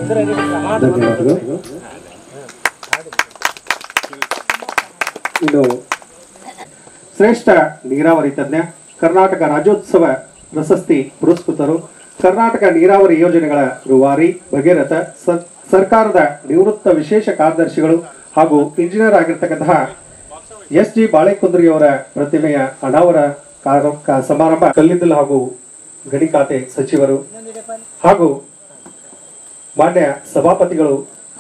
ಧನ್ಯವಾದಗಳು ಇನ್ನು ಶ್ರೇಷ್ಠ ನೀರಾವರಿ ತಜ್ಞ ಕರ್ನಾಟಕ ರಾಜ್ಯೋತ್ಸವ ಪ್ರಶಸ್ತಿ ಪುರಸ್ಕೃತರು ಕರ್ನಾಟಕ ನೀರಾವರಿ ಯೋಜನೆಗಳ ರೂವಾರಿ ಭಗೀರಥ ಸ- ಸರ್ಕಾರದ ನಿವೃತ್ತ ವಿಶೇಷ ಕಾರ್ಯದರ್ಶಿಗಳು ಹಾಗೂ ಇಂಜಿನಿಯರ್ ಆಗಿರ್ತಕ್ಕಂತಹ ಎಸ್ ಜಿ ಬಾಳೆಕುಂದ್ರಿಯವರ ಪ್ರತಿಮೆಯ ಅನಾವರ ಕಾರ- ಕ- ಸಮಾರಂಭ ಕಲ್ಲಿದ್ದಲು ಹಾಗೂ ಗಣಿ ಖಾತೆ ಸಚಿವರು ಹಾಗೂ ಮಾನ್ಯ ಸಭಾಪತಿಗಳು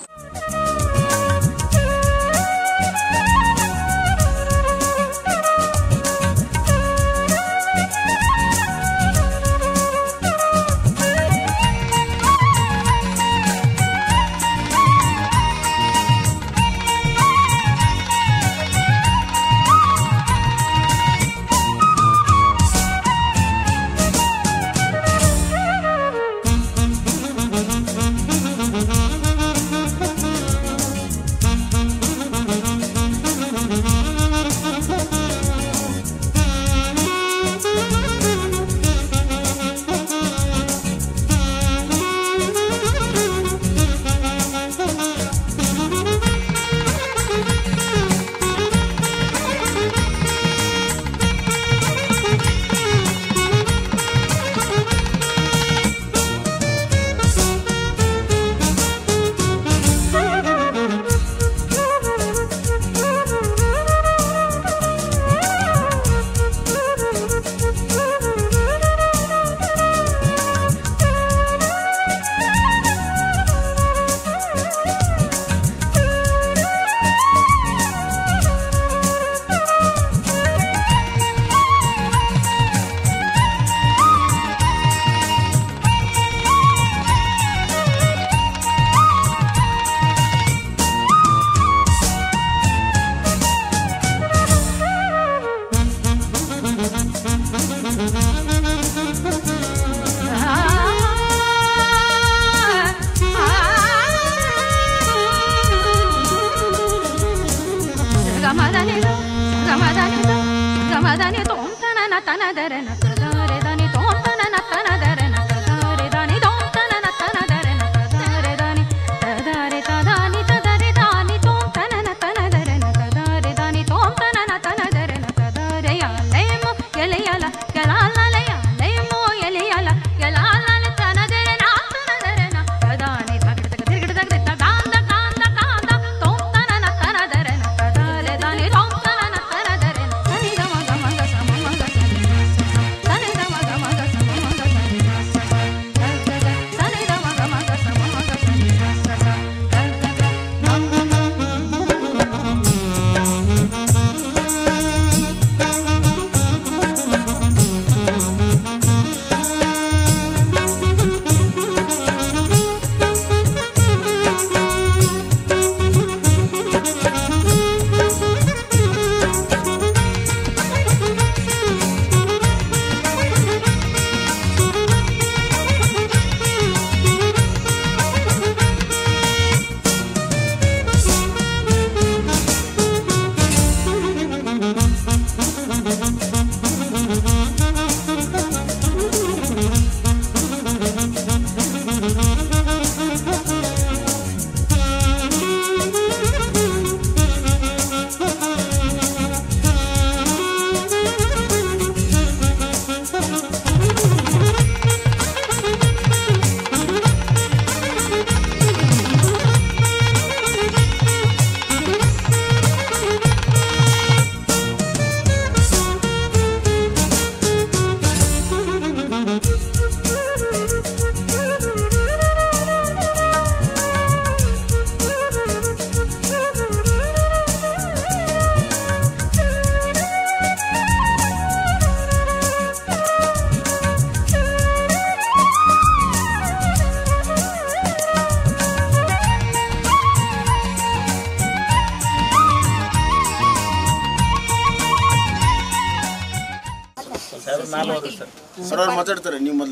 ಸರ್ ಅವ್ರು ಮಾತಾಡ್ತಾರೆ ನೀವು ಮೊದಲು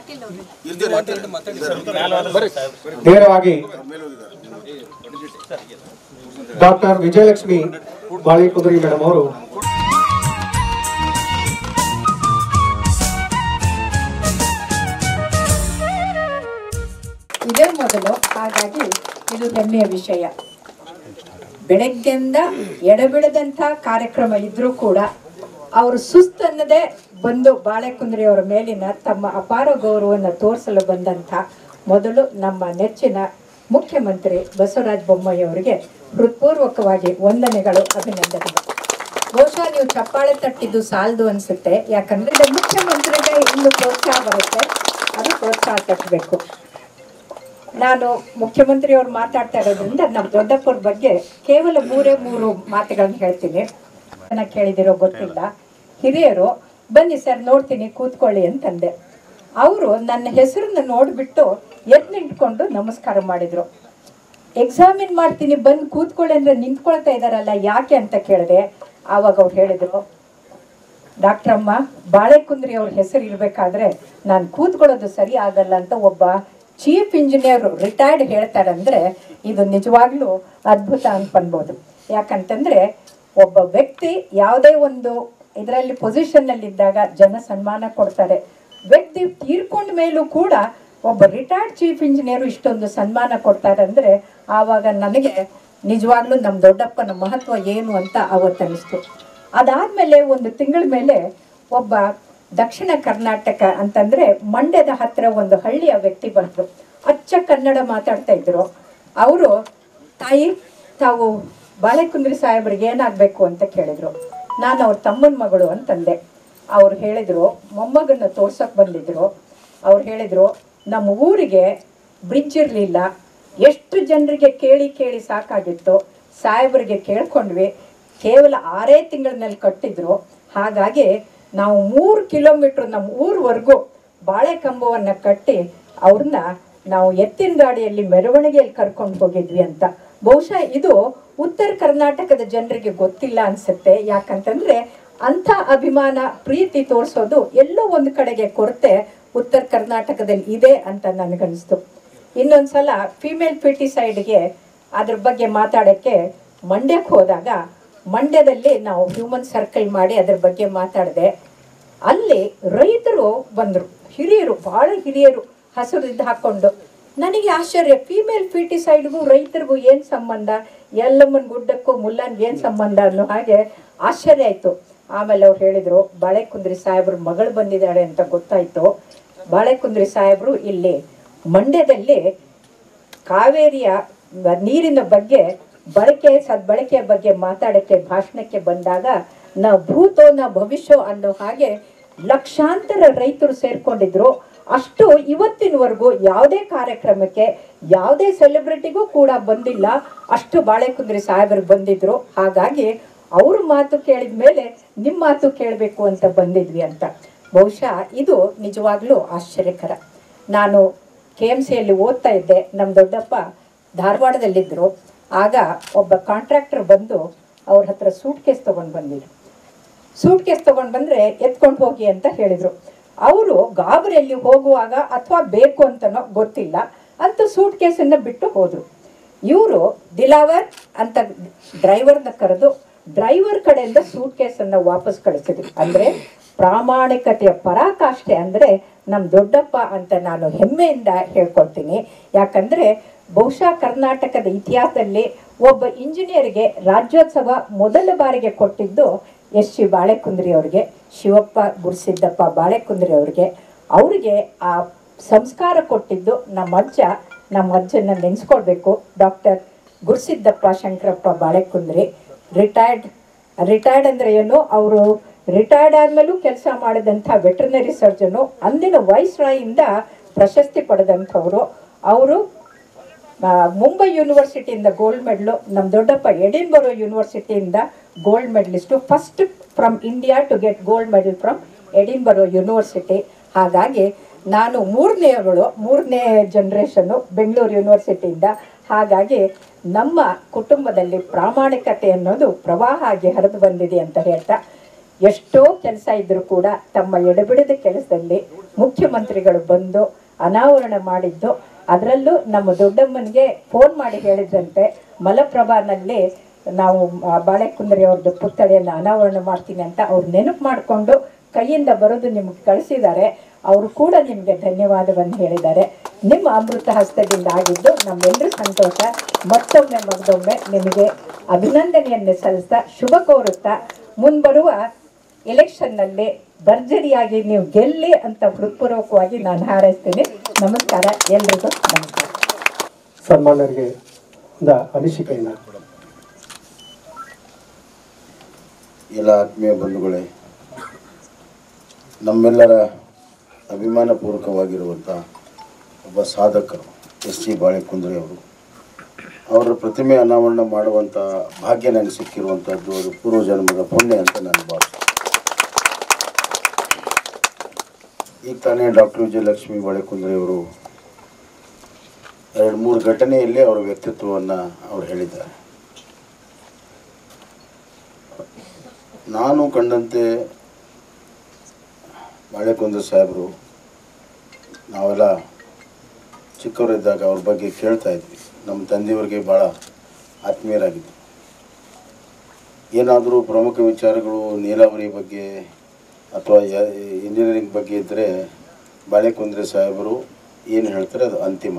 ಮಾತಾಡಿ ನೇರವಾಗಿ ಡಾಕ್ಟರ್ ವಿಜಯಲಕ್ಷ್ಮಿ ಬಾಳಿಕುದುರಿ ಮೇಡಮ್ ಅವರು ಇದೇ ಮೊದಲು ಹಾಗಾಗಿ ಇದು ಹೆಮ್ಮೆಯ ವಿಷಯ ಬೆಳಗ್ಗೆಯಿಂದ ಎಡಬಿಡದಂಥ ಕಾರ್ಯಕ್ರಮ ಇದ್ರೂ ಕೂಡ ಅವರು ಸುಸ್ತನ್ನದೇ ಬಂದು ಬಾಳೆಕುಂದ್ರಿ ಅವರ ಮೇಲಿನ ತಮ್ಮ ಅಪಾರ ಗೌರವವನ್ನು ತೋರಿಸಲು ಬಂದಂಥ ಮೊದಲು ನಮ್ಮ ನೆಚ್ಚಿನ ಮುಖ್ಯಮಂತ್ರಿ ಬಸವರಾಜ ಬೊಮ್ಮಾಯಿ ಅವರಿಗೆ ಹೃತ್ಪೂರ್ವಕವಾಗಿ ವಂದನೆಗಳು ಅಭಿನಂದನೆಗಳು ಬಹುಶಃ ನೀವು ಚಪ್ಪಾಳೆ ತಟ್ಟಿದ್ದು ಸಾಲದು ಅನ್ಸುತ್ತೆ ಯಾಕಂದ್ರೆ ಇದು ಮುಖ್ಯಮಂತ್ರಿಗೆ ಇನ್ನು ಪ್ರೋತ್ಸಾಹ ಬರುತ್ತೆ ಅದು ಪ್ರೋತ್ಸಾಹ ತಟ್ಟಬೇಕು ನಾನು ಮುಖ್ಯಮಂತ್ರಿ ಅವ್ರು ಮಾತಾಡ್ತಾ ಇರೋದ್ರಿಂದ ನಮ್ಮ ದೊಡ್ಡಪ್ಪರ ಬಗ್ಗೆ ಕೇವಲ ಮೂರೇ ಮೂರು ಮಾತುಗಳನ್ನ ಹೇಳ್ತೀನಿ ಜನ ಕೇಳಿದಿರೋ ಗೊತ್ತಿಲ್ಲ ಹಿರಿಯರು ಬನ್ನಿ ಸರ್ ನೋಡ್ತೀನಿ ಕೂತ್ಕೊಳ್ಳಿ ಅಂತಂದೆ ಅವರು ನನ್ನ ಹೆಸರನ್ನ ನೋಡ್ಬಿಟ್ಟು ಎದ್ದು ನಿಂತ್ಕೊಂಡು ನಮಸ್ಕಾರ ಮಾಡಿದ್ರು ಎಕ್ಸಾಮಿನ್ ಮಾಡ್ತೀನಿ ಬಂದು ಕೂತ್ಕೊಳ್ಳಿ ಅಂದ್ರೆ ನಿಂತ್ಕೊಳ್ತಾ ಇದಾರಲ್ಲ ಯಾಕೆ ಅಂತ ಕೇಳಿದೆ ಆವಾಗ ಅವ್ರು ಹೇಳಿದ್ರು ಡಾಕ್ಟ್ರಮ್ಮ ಬಾಳೆಕುಂದ್ರಿ ಅವ್ರ ಹೆಸರು ಇರಬೇಕಾದ್ರೆ ನಾನು ಕೂತ್ಕೊಳ್ಳೋದು ಸರಿ ಆಗಲ್ಲ ಅಂತ ಒಬ್ಬ ಚೀಫ್ ಇಂಜಿನಿಯರ್ ರಿಟೈರ್ಡ್ ಹೇಳ್ತಾರಂದ್ರೆ ಇದು ನಿಜವಾಗ್ಲೂ ಅದ್ಭುತ ಅನ್ಕೊಳ್ಬೋದು ಯಾಕಂತಂದ್ರೆ ಒಬ್ಬ ವ್ಯಕ್ತಿ ಯಾವುದೇ ಒಂದು ಇದರಲ್ಲಿ ಪೊಸಿಷನ್ನಲ್ಲಿದ್ದಾಗ ಜನ ಸನ್ಮಾನ ಕೊಡ್ತಾರೆ ವ್ಯಕ್ತಿ ತೀರ್ಕೊಂಡ ಮೇಲೂ ಕೂಡ ಒಬ್ಬ ರಿಟೈರ್ಡ್ ಚೀಫ್ ಇಂಜಿನಿಯರ್ ಇಷ್ಟೊಂದು ಸನ್ಮಾನ ಕೊಡ್ತಾರೆ ಅಂದ್ರೆ ಆವಾಗ ನನಗೆ ನಿಜವಾಗ್ಲೂ ನಮ್ಮ ದೊಡ್ಡಪ್ಪನ ಮಹತ್ವ ಏನು ಅಂತ ಅವತ್ತು ಅನಿಸ್ತು ಅದಾದ್ಮೇಲೆ ಒಂದು ತಿಂಗಳ ಮೇಲೆ ಒಬ್ಬ ದಕ್ಷಿಣ ಕರ್ನಾಟಕ ಅಂತಂದ್ರೆ ಮಂಡ್ಯದ ಹತ್ರ ಒಂದು ಹಳ್ಳಿಯ ವ್ಯಕ್ತಿ ಬಂದ್ರು ಅಚ್ಚ ಕನ್ನಡ ಮಾತಾಡ್ತಾ ಇದ್ರು ಅವರು ತಾಯಿ ತಾವು ಬಾಳೆಕುಂದ್ರಿ ಸಾಹೇಬ್ರಿಗೆ ಏನಾಗಬೇಕು ಅಂತ ಕೇಳಿದ್ರು ನಾನು ಅವ್ರ ತಮ್ಮನ ಮಗಳು ಅಂತಂದೆ ಅವ್ರು ಹೇಳಿದ್ರು ಮೊಮ್ಮಗನ್ನ ತೋರ್ಸಕ್ ಬಂದಿದ್ರು ಅವ್ರು ಹೇಳಿದ್ರು ನಮ್ಮ ಊರಿಗೆ ಬ್ರಿಡ್ಜ್ ಇರಲಿಲ್ಲ ಎಷ್ಟು ಜನರಿಗೆ ಕೇಳಿ ಕೇಳಿ ಸಾಕಾಗಿತ್ತು ಸಾಹೇಬರಿಗೆ ಕೇಳ್ಕೊಂಡ್ವಿ ಕೇವಲ ಆರೇ ತಿಂಗಳಿನಲ್ಲಿ ಕಟ್ಟಿದ್ರು ಹಾಗಾಗಿ ನಾವು ಮೂರು ಕಿಲೋಮೀಟರ್ ನಮ್ಮ ಊರ್ವರೆಗೂ ಬಾಳೆ ಕಂಬವನ್ನ ಕಟ್ಟಿ ಅವ್ರನ್ನ ನಾವು ಎತ್ತಿನ ಗಾಡಿಯಲ್ಲಿ ಮೆರವಣಿಗೆಯಲ್ಲಿ ಕರ್ಕೊಂಡು ಹೋಗಿದ್ವಿ ಅಂತ ಬಹುಶಃ ಇದು ಉತ್ತರ ಕರ್ನಾಟಕದ ಜನರಿಗೆ ಗೊತ್ತಿಲ್ಲ ಅನ್ಸುತ್ತೆ ಯಾಕಂತಂದ್ರೆ ಅಂಥ ಅಭಿಮಾನ ಪ್ರೀತಿ ತೋರಿಸೋದು ಎಲ್ಲೋ ಒಂದು ಕಡೆಗೆ ಕೊರತೆ ಉತ್ತರ ಕರ್ನಾಟಕದಲ್ಲಿ ಇದೆ ಅಂತ ನನಗನ್ನಿಸ್ತು ಇನ್ನೊಂದ್ಸಲ ಫಿಮೇಲ್ ಫಿಟಿಸೈಡ್ಗೆ ಅದ್ರ ಬಗ್ಗೆ ಮಾತಾಡೋಕ್ಕೆ ಮಂಡ್ಯಕ್ಕೆ ಹೋದಾಗ ಮಂಡ್ಯದಲ್ಲಿ ನಾವು ಹ್ಯೂಮನ್ ಸರ್ಕಲ್ ಮಾಡಿ ಅದ್ರ ಬಗ್ಗೆ ಮಾತಾಡಿದೆ ಅಲ್ಲಿ ರೈತರು ಬಂದರು ಹಿರಿಯರು ಬಹಳ ಹಿರಿಯರು ಹಸಿರು ಇದು ಹಾಕೊಂಡು ನನಗೆ ಆಶ್ಚರ್ಯ ಫಿಮೇಲ್ ಫಿಟಿಸೈಡ್ಗೂ ರೈತರಿಗೂ ಏನು ಸಂಬಂಧ ಎಲ್ಲಮ್ಮನ ಗುಡ್ಡಕ್ಕೂ ಮುಲ್ಲನ್ಗೆ ಏನು ಸಂಬಂಧ ಅನ್ನೋ ಹಾಗೆ ಆಶ್ಚರ್ಯ ಆಯಿತು ಆಮೇಲೆ ಅವ್ರು ಹೇಳಿದರು ಬಾಳೆಕುಂದ್ರಿ ಸಾಹೇಬ್ರು ಮಗಳು ಬಂದಿದ್ದಾಳೆ ಅಂತ ಗೊತ್ತಾಯಿತು ಬಾಳೆಕುಂದ್ರಿ ಸಾಹೇಬರು ಇಲ್ಲಿ ಮಂಡ್ಯದಲ್ಲಿ ಕಾವೇರಿಯ ನೀರಿನ ಬಗ್ಗೆ ಬಳಕೆ ಸದ್ಬಳಕೆಯ ಬಗ್ಗೆ ಮಾತಾಡಕ್ಕೆ ಭಾಷಣಕ್ಕೆ ಬಂದಾಗ ನ ಭೂತೋ ನ ಭವಿಷ್ಯ ಅನ್ನೋ ಹಾಗೆ ಲಕ್ಷಾಂತರ ರೈತರು ಸೇರ್ಕೊಂಡಿದ್ರು ಅಷ್ಟು ಇವತ್ತಿನವರೆಗೂ ಯಾವುದೇ ಕಾರ್ಯಕ್ರಮಕ್ಕೆ ಯಾವುದೇ ಸೆಲೆಬ್ರಿಟಿಗೂ ಕೂಡ ಬಂದಿಲ್ಲ ಅಷ್ಟು ಬಾಳೆಕುಂದ್ರಿ ಸಾಹೇಬರು ಬಂದಿದ್ರು ಹಾಗಾಗಿ ಅವ್ರ ಮಾತು ಕೇಳಿದ ಮೇಲೆ ನಿಮ್ಮ ಮಾತು ಕೇಳಬೇಕು ಅಂತ ಬಂದಿದ್ವಿ ಅಂತ ಬಹುಶಃ ಇದು ನಿಜವಾಗ್ಲೂ ಆಶ್ಚರ್ಯಕರ ನಾನು ಕೆ ಎಮ್ ಸಿಯಲ್ಲಿ ಓದ್ತಾ ಇದ್ದೆ ನಮ್ಮ ದೊಡ್ಡಪ್ಪ ಧಾರವಾಡದಲ್ಲಿದ್ದರು ಆಗ ಒಬ್ಬ ಕಾಂಟ್ರಾಕ್ಟರ್ ಬಂದು ಅವ್ರ ಹತ್ರ ಸೂಟ್ ಕೇಸ್ ತೊಗೊಂಡು ಬಂದಿದ್ರು ಸೂಟ್ ಕೇಸ್ ತೊಗೊಂಡು ಬಂದರೆ ಎತ್ಕೊಂಡು ಹೋಗಿ ಅಂತ ಹೇಳಿದರು ಅವರು ಗಾಬರಿಯಲ್ಲಿ ಹೋಗುವಾಗ ಅಥವಾ ಬೇಕು ಅಂತನೋ ಗೊತ್ತಿಲ್ಲ ಅಂತ ಸೂಟ್ ಕೇಸನ್ನು ಬಿಟ್ಟು ಹೋದರು ಇವರು ದಿಲಾವರ್ ಅಂತ ಡ್ರೈವರ್ನ ಕರೆದು ಡ್ರೈವರ್ ಕಡೆಯಿಂದ ಸೂಟ್ ಕೇಸನ್ನು ವಾಪಸ್ ಕಳಿಸಿದ್ರು ಅಂದರೆ ಪ್ರಾಮಾಣಿಕತೆಯ ಪರಾಕಾಷ್ಠೆ ಅಂದರೆ ನಮ್ಮ ದೊಡ್ಡಪ್ಪ ಅಂತ ನಾನು ಹೆಮ್ಮೆಯಿಂದ ಹೇಳ್ಕೊಳ್ತೀನಿ ಯಾಕಂದರೆ ಬಹುಶಃ ಕರ್ನಾಟಕದ ಇತಿಹಾಸದಲ್ಲಿ ಒಬ್ಬ ಇಂಜಿನಿಯರ್ಗೆ ರಾಜ್ಯೋತ್ಸವ ಮೊದಲ ಬಾರಿಗೆ ಕೊಟ್ಟಿದ್ದು ಎಸ್ ಸಿ ಬಾಳೆಕುಂದ್ರಿ ಅವ್ರಿಗೆ ಶಿವಪ್ಪ ಗುರುಸಿದ್ದಪ್ಪ ಬಾಳೆಕುಂದ್ರಿ ಅವ್ರಿಗೆ ಅವರಿಗೆ ಆ ಸಂಸ್ಕಾರ ಕೊಟ್ಟಿದ್ದು ನಮ್ಮ ಅಜ್ಜ ನಮ್ಮ ಅಜ್ಜನ ನೆನೆಸ್ಕೊಳ್ಬೇಕು doctor Gurusiddappa Shankarappa Balekundri retired retired ಅಂದರೆ ಏನು ಅವರು ರಿಟೈರ್ಡ್ ಆದ್ಮೇಲೂ ಕೆಲಸ ಮಾಡಿದಂಥ ವೆಟರ್ನರಿ ಸರ್ಜನು ಅಂದಿನ ವೈಸ್ ರಾಯಿಂದ ಪ್ರಶಸ್ತಿ ಪಡೆದಂಥವರು ಅವರು ಆ, ಮುಂಬೈ ಯೂನಿವರ್ಸಿಟಿಯಿಂದ ಗೋಲ್ಡ್ ಮೆಡ್ಲು ನಮ್ಮ ದೊಡ್ಡಪ್ಪ ಎಡಿನ್ಬರೋ ಯೂನಿವರ್ಸಿಟಿಯಿಂದ gold medallist first from India to get gold medal from Edinburgh university ಹಾಗಾಗಿ ನಾನು ಮೂರನೆಯವಳು ಮೂರನೇ ಜನ್ರೇಷನ್ನು ಬೆಂಗಳೂರು ಯೂನಿವರ್ಸಿಟಿಯಿಂದ ಹಾಗಾಗಿ ನಮ್ಮ ಕುಟುಂಬದಲ್ಲಿ ಪ್ರಾಮಾಣಿಕತೆ ಅನ್ನೋದು ಪ್ರವಾಹ ಆಗಿ ಹರಿದು ಬಂದಿದೆ ಅಂತ ಹೇಳ್ತಾ ಎಷ್ಟೋ ಕೆಲಸ ಇದ್ರೂ ಕೂಡ ತಮ್ಮ ಎಡಬಿಡದ ಕೆಲಸದಲ್ಲಿ ಮುಖ್ಯಮಂತ್ರಿಗಳು ಬಂದು ಅನಾವರಣ ಮಾಡಿದ್ದು ಅದರಲ್ಲೂ ನಮ್ಮ ದೊಡ್ಡಮ್ಮನಿಗೆ ಫೋನ್ ಮಾಡಿ ಹೇಳಿದ್ರಂತೆ ಮಲಪ್ರಭಾನಲ್ಲಿ ನಾವು ಆ, ಬಾಳೆಕುಂದ್ರಿ ಅವ್ರದ್ದು ಪುತ್ಥಳಿಯನ್ನು ಅನಾವರಣ ಮಾಡ್ತೀನಿ ಅಂತ ಅವ್ರು ನೆನಪು ಮಾಡಿಕೊಂಡು ಕೈಯಿಂದ ಬರೋದು ನಿಮ್ಗೆ ಕಳಿಸಿದ್ದಾರೆ ಅವರು ಕೂಡ ನಿಮಗೆ ಧನ್ಯವಾದವನ್ನು ಹೇಳಿದ್ದಾರೆ ನಿಮ್ಮ ಅಮೃತ ಹಸ್ತದಿಂದ ಆಗಿದ್ದು ನಮ್ಮೆಲ್ಲರೂ ಸಂತೋಷ ಮತ್ತೊಮ್ಮೆ ಮಗದೊಮ್ಮೆ ನಿಮಗೆ ಅಭಿನಂದನೆಯನ್ನು ಸಲ್ಲಿಸ್ತಾ ಶುಭ ಕೋರುತ್ತಾ ಮುಂಬರುವ ಎಲೆಕ್ಷನ್ನಲ್ಲಿ ಭರ್ಜರಿಯಾಗಿ ನೀವು ಗೆಲ್ಲಿ ಅಂತ ಹೃತ್ಪೂರ್ವಕವಾಗಿ ನಾನು ಹಾರೈಸ್ತೀನಿ ನಮಸ್ಕಾರ ಎಲ್ರಿಗೂ ನಮಸ್ಕಾರ ಸನ್ಮಾನ್ಯರಿಗೆ ಒಂದು ಅನಿಸಿಕೆಯನ್ನು ಎಲ್ಲ ಆತ್ಮೀಯ ಬಂಧುಗಳೇ ನಮ್ಮೆಲ್ಲರ ಅಭಿಮಾನಪೂರ್ವಕವಾಗಿರುವಂಥ ಒಬ್ಬ ಸಾಧಕರು ಎಸ್ ಸಿ ಬಾಳೆಕುಂದ್ರಿ ಅವರು ಅವರ ಪ್ರತಿಮೆ ಅನಾವರಣ ಮಾಡುವಂಥ ಭಾಗ್ಯ ನನಗೆ ಸಿಕ್ಕಿರುವಂಥದ್ದು ಅದು ಪೂರ್ವಜನ್ಮದ ಪುಣ್ಯ ಅಂತ ನಾನು ಭಾವಿಸ್ತೀನಿ ಈಗ ತಾನೇ ಡಾಕ್ಟರ್ ವಿಜಯಲಕ್ಷ್ಮಿ ಬಾಳೆಕುಂದ್ರಿ ಅವರು ಎರಡು ಮೂರು ಘಟನೆಯಲ್ಲಿ ಅವರ ವ್ಯಕ್ತಿತ್ವವನ್ನು ಅವ್ರು ಹೇಳಿದ್ದಾರೆ ನಾನು ಕಂಡಂತೆ ಬಾಳೆಕೊಂದ್ರ ಸಾಹೇಬರು ನಾವೆಲ್ಲ ಚಿಕ್ಕವರಿದ್ದಾಗ ಅವ್ರ ಬಗ್ಗೆ ಕೇಳ್ತಾ ಇದ್ವಿ ನಮ್ಮ ತಂದೆಯವರಿಗೆ ಭಾಳ ಆತ್ಮೀಯರಾಗಿದ್ವಿ ಏನಾದರೂ ಪ್ರಮುಖ ವಿಚಾರಗಳು ನೀರಾವರಿ ಬಗ್ಗೆ ಅಥವಾ ಇಂಜಿನಿಯರಿಂಗ್ ಬಗ್ಗೆ ಇದ್ದರೆ ಬಾಳೆಕುಂದ್ರೆ ಸಾಹೇಬರು ಏನು ಹೇಳ್ತಾರೆ ಅದು ಅಂತಿಮ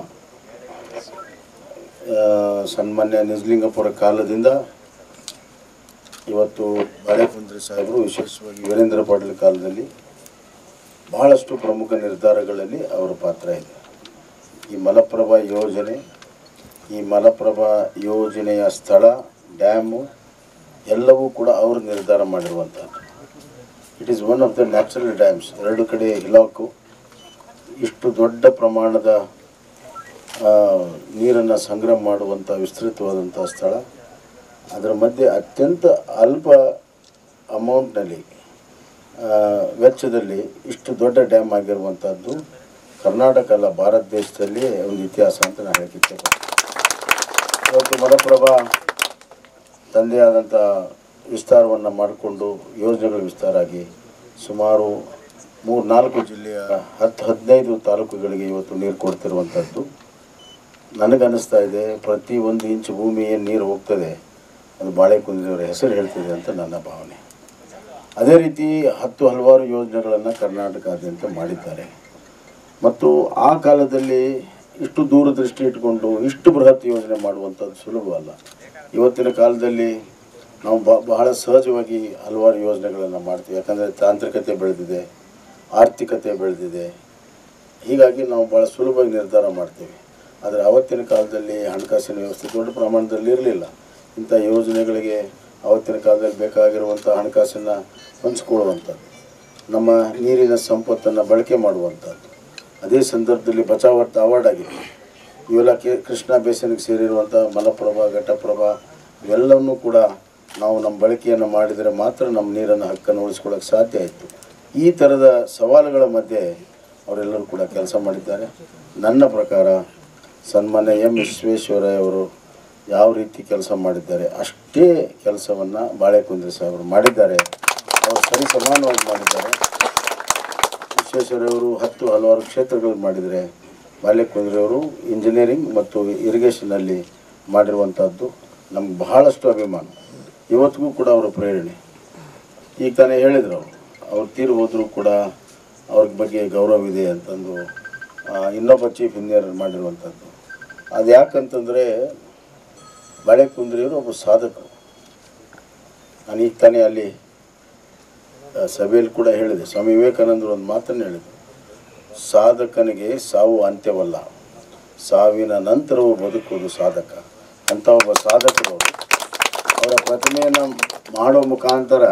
ಆ, ಸನ್ಮಾನ್ಯ ನಿಜಲಿಂಗಪುರ ಕಾಲದಿಂದ ಇವತ್ತು ಬಾಳೆಕುಂದ್ರಿ ಸಾಹೇಬರು ವಿಶೇಷವಾಗಿ ವೀರೇಂದ್ರ ಪಾಟೀಲ್ ಕಾಲದಲ್ಲಿ ಬಹಳಷ್ಟು ಪ್ರಮುಖ ನಿರ್ಧಾರಗಳಲ್ಲಿ ಅವರ ಪಾತ್ರ ಇದೆ ಈ ಮಲಪ್ರಭಾ ಯೋಜನೆ ಈ ಮಲಪ್ರಭಾ ಯೋಜನೆಯ ಸ್ಥಳ ಡ್ಯಾಮು ಎಲ್ಲವೂ ಕೂಡ ಅವರು ನಿರ್ಧಾರ ಮಾಡಿರುವಂಥದ್ದು it is one of the natural dams ಎರಡು ಕಡೆ ಇಲಾಖು ಇಷ್ಟು ದೊಡ್ಡ ಪ್ರಮಾಣದ ನೀರನ್ನು ಸಂಗ್ರಹ ಮಾಡುವಂಥ ವಿಸ್ತೃತವಾದಂಥ ಸ್ಥಳ ಅದರ ಮಧ್ಯೆ ಅತ್ಯಂತ ಅಲ್ಪ ಅಮೌಂಟ್ನಲ್ಲಿ ವೆಚ್ಚದಲ್ಲಿ ಇಷ್ಟು ದೊಡ್ಡ ಡ್ಯಾಮ್ ಆಗಿರುವಂಥದ್ದು ಕರ್ನಾಟಕ ಅಲ್ಲ ಭಾರತ ದೇಶದಲ್ಲಿ ಒಂದು ಇತಿಹಾಸ ಅಂತ ನಾನು ಹೇಳಕ್ಕೆ ಇವತ್ತು ಮಲಪ್ರಭಾ ತಂದೆಯಾದಂಥ ವಿಸ್ತಾರವನ್ನು ಮಾಡಿಕೊಂಡು ಯೋಜನೆಗಳ ವಿಸ್ತಾರ ಆಗಿ ಸುಮಾರು ಮೂರು ನಾಲ್ಕು ಜಿಲ್ಲೆಯ ಹತ್ತು ಹದಿನೈದು ತಾಲೂಕುಗಳಿಗೆ ಇವತ್ತು ನೀರು ಕೊಡ್ತಿರುವಂಥದ್ದು ನನಗನ್ನಿಸ್ತಾ ಇದೆ ಪ್ರತಿ ಒಂದು ಇಂಚು ಭೂಮಿ ಏನು ನೀರು ಹೋಗ್ತದೆ ಅದು ಬಾಳೆಕುಂದ್ರಿಯವರ ಹೆಸರು ಹೇಳ್ತಿದೆ ಅಂತ ನನ್ನ ಭಾವನೆ ಅದೇ ರೀತಿ ಹತ್ತು ಹಲವಾರು ಯೋಜನೆಗಳನ್ನು ಕರ್ನಾಟಕಾದ್ಯಂತ ಮಾಡಿದ್ದಾರೆ ಮತ್ತು ಆ ಕಾಲದಲ್ಲಿ ಇಷ್ಟು ದೂರದೃಷ್ಟಿ ಇಟ್ಕೊಂಡು ಇಷ್ಟು ಬೃಹತ್ ಯೋಜನೆ ಮಾಡುವಂಥದ್ದು ಸುಲಭವಲ್ಲ ಇವತ್ತಿನ ಕಾಲದಲ್ಲಿ ನಾವು ಬ- ಬಹಳ ಸಹಜವಾಗಿ ಹಲವಾರು ಯೋಜನೆಗಳನ್ನು ಮಾಡ್ತೀವಿ ಯಾಕಂದರೆ ತಾಂತ್ರಿಕತೆ ಬೆಳೆದಿದೆ ಆರ್ಥಿಕತೆ ಬೆಳೆದಿದೆ ಹೀಗಾಗಿ ನಾವು ಭಾಳ ಸುಲಭವಾಗಿ ನಿರ್ಧಾರ ಮಾಡ್ತೀವಿ ಆದರೆ ಅವತ್ತಿನ ಕಾಲದಲ್ಲಿ ಹಣಕಾಸಿನ ವ್ಯವಸ್ಥೆ ದೊಡ್ಡ ಪ್ರಮಾಣದಲ್ಲಿ ಇರಲಿಲ್ಲ ಇಂಥ ಯೋಜನೆಗಳಿಗೆ ಅವತ್ತಿನ ಕಾಲದಲ್ಲಿ ಬೇಕಾಗಿರುವಂಥ ಹಣಕಾಸನ್ನು ಹಂಚ್ಕೊಳ್ಳುವಂಥದ್ದು ನಮ್ಮ ನೀರಿನ ಸಂಪತ್ತನ್ನು ಬಳಕೆ ಮಾಡುವಂಥದ್ದು ಅದೇ ಸಂದರ್ಭದಲ್ಲಿ ಬಚಾವರ್ತ ಅವಾರ್ಡ್ ಆಗಿದೆ ಇವೆಲ್ಲ ಕೆ ಕೃಷ್ಣ ಬೇಸಿನ್ಗೆ ಸೇರಿರುವಂಥ ಮಲಪ್ರಭಾ ಘಟಪ್ರಭಾ ಇವೆಲ್ಲವನ್ನೂ ಕೂಡ ನಾವು ನಮ್ಮ ಬಳಕೆಯನ್ನು ಮಾಡಿದರೆ ಮಾತ್ರ ನಮ್ಮ ನೀರನ್ನು ಹಕ್ಕನ್ನು ಉಳಿಸ್ಕೊಳ್ಳೋಕೆ ಸಾಧ್ಯ ಆಯಿತು ಈ ಥರದ ಸವಾಲುಗಳ ಮಧ್ಯೆ ಅವರೆಲ್ಲರೂ ಕೂಡ ಕೆಲಸ ಮಾಡಿದ್ದಾರೆ ನನ್ನ ಪ್ರಕಾರ ಸನ್ಮಾನ್ಯ ಎಂ ವಿಶ್ವೇಶ್ವರಯ್ಯ ಅವರು ಯಾವ ರೀತಿ ಕೆಲಸ ಮಾಡಿದ್ದಾರೆ ಅಷ್ಟೇ ಕೆಲಸವನ್ನು ಬಾಳೆಕುಂದ್ರಿ ಸಾಹೇಬರು ಮಾಡಿದ್ದಾರೆ ಅವರು ಸರಿ ಸಮಾನವಾಗಿ ಮಾಡಿದ್ದಾರೆ ವಿಶ್ವೇಶ್ವರಯ್ಯವರು ಹತ್ತು ಹಲವಾರು ಕ್ಷೇತ್ರಗಳು ಮಾಡಿದರೆ ಬಾಲ್ಯಕುಂದ್ರಿಯವರು ಇಂಜಿನಿಯರಿಂಗ್ ಮತ್ತು ಇರಿಗೇಷನಲ್ಲಿ ಮಾಡಿರುವಂಥದ್ದು ನಮ್ಗೆ ಬಹಳಷ್ಟು ಅಭಿಮಾನ ಇವತ್ತಿಗೂ ಕೂಡ ಅವರ ಪ್ರೇರಣೆ ಈಗ ತಾನೇ ಹೇಳಿದ್ರು ಅವರು ಅವ್ರು ತೀರು ಹೋದರೂ ಕೂಡ ಅವ್ರ ಬಗ್ಗೆ ಗೌರವ ಇದೆ ಅಂತಂದು ಆ, ಇನ್ನೊಬ್ಬ ಚೀಫ್ ಇಂಜಿನಿಯರ್ ಮಾಡಿರುವಂಥದ್ದು ಅದು ಯಾಕಂತಂದರೆ ಬಾಳೆಕುಂದ್ರಿಯವರು ಒಬ್ಬ ಸಾಧಕರು ನಾನು ಈಗ ತಾನೇ ಅಲ್ಲಿ ಆ, ಸಭೆಯಲ್ಲಿ ಕೂಡ ಹೇಳಿದೆ ಸ್ವಾಮಿ ವಿವೇಕಾನಂದರು ಒಂದು ಮಾತನ್ನು ಹೇಳಿದರು ಸಾಧಕನಿಗೆ ಸಾವು ಅಂತ್ಯವಲ್ಲ ಸಾವಿನ ನಂತರವೂ ಬದುಕುವುದು ಸಾಧಕ ಅಂತ ಒಬ್ಬ ಸಾಧಕರು ಅವರು. ಅವರ ಪ್ರತಿಮೆಯನ್ನು ಮಾಡೋ ಮುಖಾಂತರ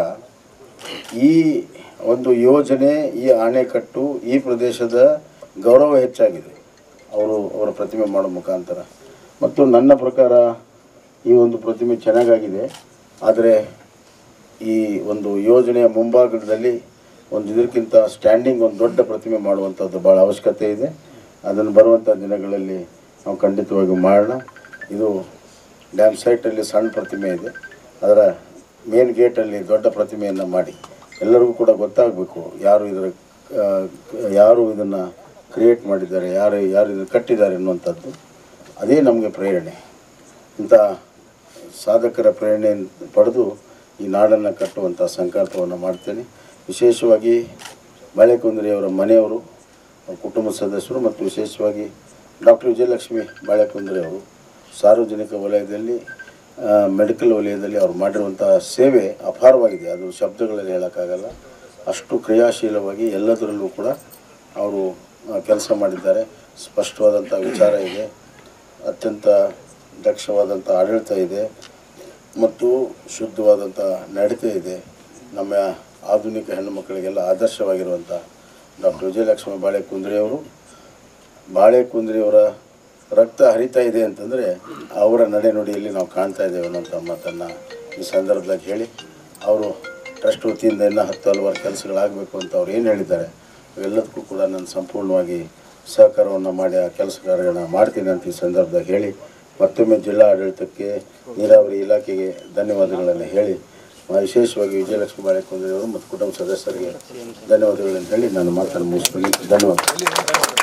ಈ ಒಂದು ಯೋಜನೆ ಈ ಅಣೆಕಟ್ಟು ಈ ಪ್ರದೇಶದ ಗೌರವ ಹೆಚ್ಚಾಗಿದೆ ಅವರು ಅವರ ಪ್ರತಿಮೆ ಮಾಡೋ ಮುಖಾಂತರ ಮತ್ತು ನನ್ನ ಪ್ರಕಾರ ಈ ಒಂದು ಪ್ರತಿಮೆ ಚೆನ್ನಾಗಾಗಿದೆ ಆದರೆ ಈ ಒಂದು ಯೋಜನೆಯ ಮುಂಭಾಗದಲ್ಲಿ ಒಂದು ಇದಕ್ಕಿಂತ ಸ್ಟ್ಯಾಂಡಿಂಗ್ ಒಂದು ದೊಡ್ಡ ಪ್ರತಿಮೆ ಮಾಡುವಂಥದ್ದು ಭಾಳ ಅವಶ್ಯಕತೆ ಇದೆ ಅದನ್ನು ಬರುವಂಥ ದಿನಗಳಲ್ಲಿ ನಾವು ಖಂಡಿತವಾಗಿ ಮಾಡೋಣ ಇದು ಡ್ಯಾಮ್ ಸೈಟಲ್ಲಿ ಸಣ್ಣ ಪ್ರತಿಮೆ ಇದೆ ಅದರ ಮೇನ್ ಗೇಟಲ್ಲಿ ದೊಡ್ಡ ಪ್ರತಿಮೆಯನ್ನು ಮಾಡಿ ಎಲ್ಲರಿಗೂ ಕೂಡ ಗೊತ್ತಾಗಬೇಕು ಯಾರು ಇದರ ಆ, ಯಾರು ಇದನ್ನು ಕ್ರಿಯೇಟ್ ಮಾಡಿದ್ದಾರೆ ಯಾರು ಯಾರು ಇದನ್ನು ಕಟ್ಟಿದ್ದಾರೆ ಅನ್ನುವಂಥದ್ದು ಅದೇ ನಮಗೆ ಪ್ರೇರಣೆ ಇಂಥ ಸಾಧಕರ ಪ್ರೇರಣೆಯನ್ನು ಪಡೆದು ಈ ನಾಡನ್ನು ಕಟ್ಟುವಂಥ ಸಂಕಲ್ಪವನ್ನು ಮಾಡ್ತೇನೆ ವಿಶೇಷವಾಗಿ ಬಾಳೆಕುಂದ್ರಿಯವರ ಮನೆಯವರು ಅವ್ರ ಕುಟುಂಬ ಸದಸ್ಯರು ಮತ್ತು ವಿಶೇಷವಾಗಿ ಡಾಕ್ಟರ್ ವಿಜಯಲಕ್ಷ್ಮಿ ಬಾಳೆಕುಂದ್ರಿ ಅವರು ಸಾರ್ವಜನಿಕ ವಲಯದಲ್ಲಿ ಆ, ಮೆಡಿಕಲ್ ವಲಯದಲ್ಲಿ ಅವ್ರು ಮಾಡಿರುವಂಥ ಸೇವೆ ಅಪಾರವಾಗಿದೆ ಅದು ಶಬ್ದಗಳಲ್ಲಿ ಹೇಳೋಕ್ಕಾಗಲ್ಲ ಅಷ್ಟು ಕ್ರಿಯಾಶೀಲವಾಗಿ ಎಲ್ಲದರಲ್ಲೂ ಕೂಡ ಅವರು ಕೆಲಸ ಮಾಡಿದ್ದಾರೆ ಸ್ಪಷ್ಟವಾದಂಥ ವಿಚಾರ ಇದೆ ಅತ್ಯಂತ ದಕ್ಷವಾದಂಥ ಆಡಳಿತ ಇದೆ ಮತ್ತು ಶುದ್ಧವಾದಂಥ ನಡತೆ ಇದೆ ನಮ್ಮ ಆಧುನಿಕ ಹೆಣ್ಣು ಮಕ್ಕಳಿಗೆಲ್ಲ ಆದರ್ಶವಾಗಿರುವಂಥ ಡಾಕ್ಟರ್ ವಿಜಯಲಕ್ಷ್ಮಿ ಬಾಳೆ ಕುಂದ್ರಿಯವರು ಬಾಳೆ ಕುಂದ್ರಿಯವರ ರಕ್ತ ಹರಿತಾ ಇದೆ ಅಂತಂದರೆ ಅವರ ನಡೆನುಡಿಯಲ್ಲಿ ನಾವು ಕಾಣ್ತಾ ಇದ್ದೇವೆ ಅನ್ನೋಂಥ ಮಾತನ್ನು ಈ ಸಂದರ್ಭದಾಗ ಹೇಳಿ ಅವರು ಟ್ರಸ್ಟ್ ವತಿಯಿಂದ ಇನ್ನೂ ಹತ್ತು ಹಲವಾರು ಕೆಲಸಗಳಾಗಬೇಕು ಅಂತ ಅವ್ರು ಏನು ಹೇಳಿದ್ದಾರೆ ಅವೆಲ್ಲದಕ್ಕೂ ಕೂಡ ನಾನು ಸಂಪೂರ್ಣವಾಗಿ ಸಹಕಾರವನ್ನು ಮಾಡಿ ಆ ಕೆಲಸ ಕಾರ್ಯಗಳನ್ನ ಮಾಡ್ತೀನಿ ಅಂತ ಈ ಸಂದರ್ಭದಾಗ ಹೇಳಿ ಮತ್ತೊಮ್ಮೆ ಜಿಲ್ಲಾ ಆಡಳಿತಕ್ಕೆ ನೀರಾವರಿ ಇಲಾಖೆಗೆ ಧನ್ಯವಾದಗಳನ್ನು ಹೇಳಿ ಮ- ವಿಶೇಷವಾಗಿ ವಿಜಯಲಕ್ಷ್ಮಿ ಬಾಳೆಕುಂದ್ರಿಯವರು ಮತ್ತು ಕುಟುಂಬ ಸದಸ್ಯರಿಗೆ ಧನ್ಯವಾದಗಳನ್ನು ಹೇಳಿ ನಾನು ಮಾತನ್ನು ಮುಗಿಸ್ತೀನಿ ಧನ್ಯವಾದ